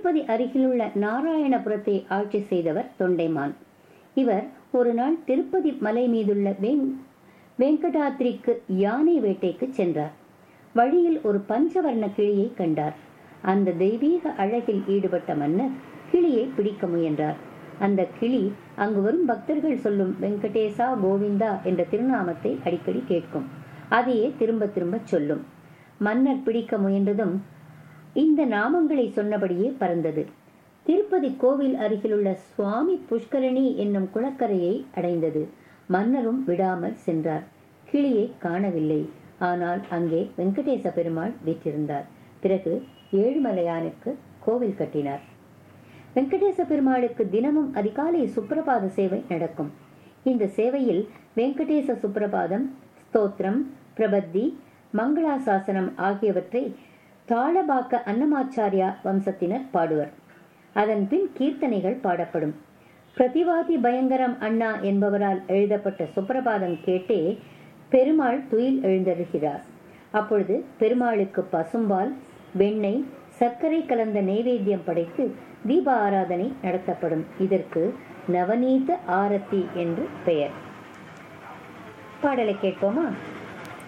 திருப்பதி அருகிலுள்ள நாராயணபுரத்தை ஆட்சி செய்தவர் தொண்டைமான் இவர் ஒரு நாள் திருப்பதி மலை மீதுள்ள வெங் வெங்கடாத்ரிக்கு யானை வேட்டைக்கு சென்றார் வழியில் ஒரு பஞ்சவர்ண கிளியை கண்டார் அந்த தெய்வீக அழகில் ஈடுபட்ட மன்னர் கிளியை பிடிக்க முயன்றார் அந்த கிளி அங்கு வரும் பக்தர்கள் சொல்லும் வெங்கடேசா கோவிந்தா என்ற திருநாமத்தை அடிக்கடி கேட்கும் அதையே திரும்ப திரும்ப சொல்லும் மன்னர் பிடிக்க முயன்றதும் இந்த நாமங்களை சொன்னபடியே பறந்தது திருப்பதி கோவில் அருகிலுள்ள சுவாமி புஷ்கரணி என்னும் குளக்கரையை அடைந்தது மன்னரும் விடாமல் சென்றார் கிளியை காணவில்லை ஆனால் அங்கே வெங்கடேச பெருமாள் வீற்றிருந்தார் பிறகு ஏழுமலையானுக்கு கோவில் கட்டினார் வெங்கடேச பெருமாளுக்கு தினமும் அதிகாலை சுப்பிரபாத சேவை நடக்கும் இந்த சேவையில் வெங்கடேச சுப்பிரபாதம் ஸ்தோத்திரம் பிரபத்தி மங்களாசாசனம் ஆகியவற்றை தாளபாக்க அன்னமாச்சாரியா வம்சத்தினர் பாடுவர் அதன் பின் கீர்த்தனைகள் பாடப்படும் பிரதிவாதி பயங்கரம் அண்ணா என்பவரால் எழுதப்பட்ட சுப்பிரபாதம் கேட்டே பெருமாள் துயில் எழுந்தருகிறார் அப்பொழுது பெருமாளுக்கு பசும்பால் வெண்ணெய் சர்க்கரை கலந்த நெய்வேத்தியம் படைத்து தீப ஆராதனை நடத்தப்படும் இதற்கு நவநீத ஆரத்தி என்று பெயர் பாடலை கேட்போமா